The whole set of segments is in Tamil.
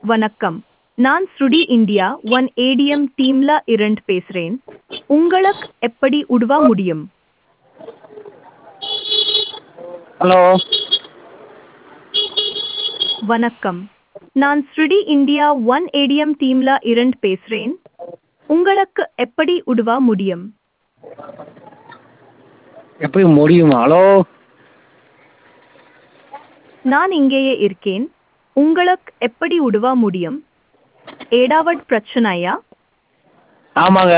வணக்கம் நான் ஸ்ருடி இந்தியா ஒன் ஏடிஎம் டீம்ல இருந்து பேசுறேன் உங்களுக்கு எப்படி உதவ முடியும் ஹலோ வணக்கம் நான் ஸ்ருடி இந்தியா ஒன் ஏடிஎம் டீம்ல இருந்து பேசுறேன் உங்களுக்கு எப்படி உதவ முடியும் எப்படி முடியுமா ஹலோ நான் இங்கேயே இருக்கேன் உங்களுக்கு எப்படி உதவ முடியும் ஏதாவது பிரச்சனையா ஆமாங்க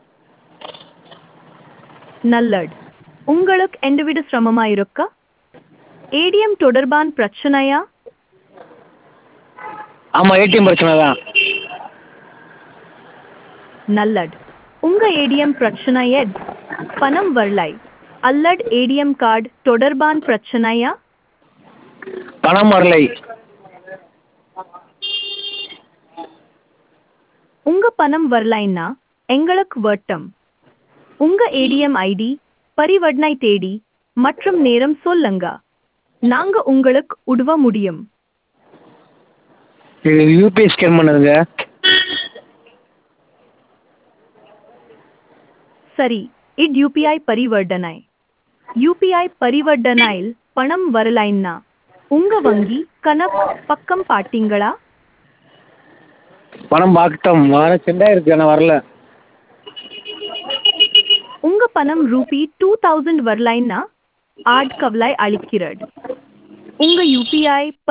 நல்லது உங்களுக்கு எந்தவித சிரமமா இருக்கா ஏடிஎம் தொடர்பான பிரச்சனையா ஆமாம் ஏடிஎம் பிரச்சனை தான் நல்லது உங்க ஏடிஎம் பிரச்சனைய பணம் வரலை அல்லது ஏடிஎம் கார்டு தொடர்பான பிரச்சனையா பணம் வரலை உங்க பணம் வரலைன்னா எங்களுக்கு வட்டம் உங்க ஏடிஎம் ஐடி பரிவர்த்தனை தேடி மற்றும் நேரம் சொல்லுங்க நாங்க உங்களுக்கு உதவ முடியும் இது யூபிஐ ஸ்கேன் பண்ணதுங்க சரி இது யூபிஐ பரிவர்த்தனை யூபிஐ பரிவர்த்தனையில் பணம் வரலைன்னா உங்க வங்கி கணக்கு பக்கம் பாத்தீங்களா பணம் பார்த்துட்டோம் வர சென்டாக இருக்கு ஆனால் வரல உங்க பணம் ரூபி டூ தௌசண்ட் வரலைன்னா ஆட் கவலை அளிக்கிறது உங்க யூபிஐ